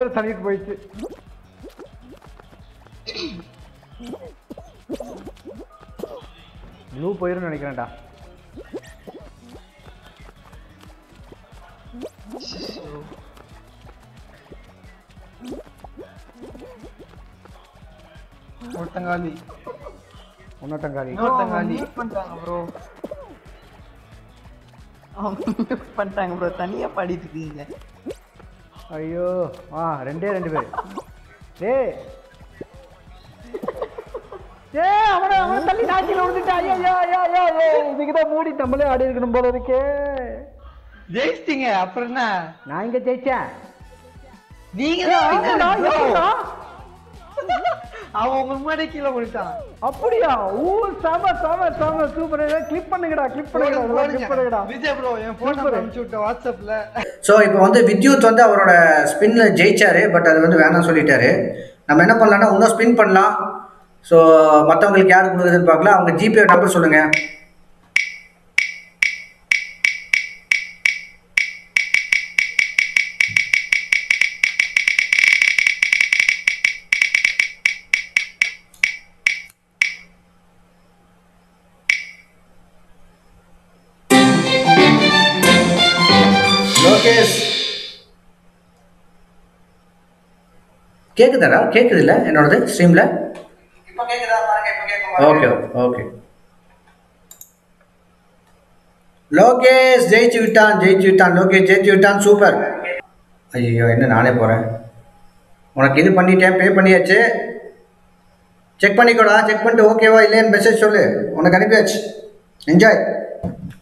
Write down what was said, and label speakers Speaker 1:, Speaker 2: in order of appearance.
Speaker 1: தள்ளிட்டு போயிடுச்சு ப்ளூ போயிருன்னு நினைக்கிறேன்டா
Speaker 2: ஒருத்தங்காலி
Speaker 1: முன்னோட்டங்காலி
Speaker 2: இன்னொருத்தங்காலி
Speaker 3: மியூட் பண்ணிட்டாங்க ப்ரோ மியூட் பண்ணிட்டாங்க ப்ரோ தனியா பாடிட்டு இருக்கீங்க
Speaker 1: ஐயோ ஆ ரெண்டே ரெண்டு பேர் டேய் ஏய் அவன அவன தள்ளி நாச்சில விழுந்துட்டா ஐயோ ஐயோ ஐயோ ஐயோ ஐயோ இதுக்கு தான் மூடி நம்மளே ஆடி இருக்கணும் போல இருக்கே
Speaker 2: ஜெயிச்சிட்டீங்க அப்புறம் என்ன
Speaker 1: நான் இங்க ஜெயிச்சேன்
Speaker 2: நீங்க
Speaker 1: ஏய்,
Speaker 2: தான்
Speaker 1: ஆமாடா,
Speaker 2: winner, bro.
Speaker 1: ஏன்டா?
Speaker 2: அவன் உங்க முன்னாடி கீழே விழுட்டான்
Speaker 1: அப்படியா ஊ செம செம செம சூப்பர் கிளிப் பண்ணுங்கடா கிளிப் பண்ணுங்கடா இதெல்லாம் கிளிப் பண்ணுங்கடா
Speaker 2: விஜய் ப்ரோ என் போன்
Speaker 1: Super.
Speaker 2: நம்பர் அனுப்பிச்சு விட்ட வாட்ஸ்அப்ல
Speaker 4: ஸோ இப்போ வந்து வித்யுத் வந்து அவரோட ஸ்பின்ல ஜெயிச்சாரு பட் அது வந்து வேணாம் சொல்லிட்டாரு நம்ம என்ன பண்ணலாம்னா இன்னும் ஸ்பின் பண்ணலாம் ஸோ மற்றவங்களுக்கு யார் கொடுக்குதுன்னு பார்க்கலாம் அவங்க ஜிபே நம்பர் சொல்லுங்க லோகேஷ் கேக்குதாடா கேக்குது இல்ல என்னோடது ஸ்ட்ரீம்ல ஓகே ஓகே லோகேஷ் ஜெயிச்சு விட்டான் ஜெயிச்சு விட்டான் லோகேஷ் ஜெயிச்சு விட்டான் சூப்பர் ஐயோ என்ன நானே போறேன் உனக்கு இது பண்ணிட்டேன் பே பண்ணியாச்சு செக் பண்ணிக்கோடா செக் பண்ணிட்டு ஓகேவா இல்லையான்னு மெசேஜ் சொல்லு உனக்கு அனுப்பியாச்சு என்ஜாய்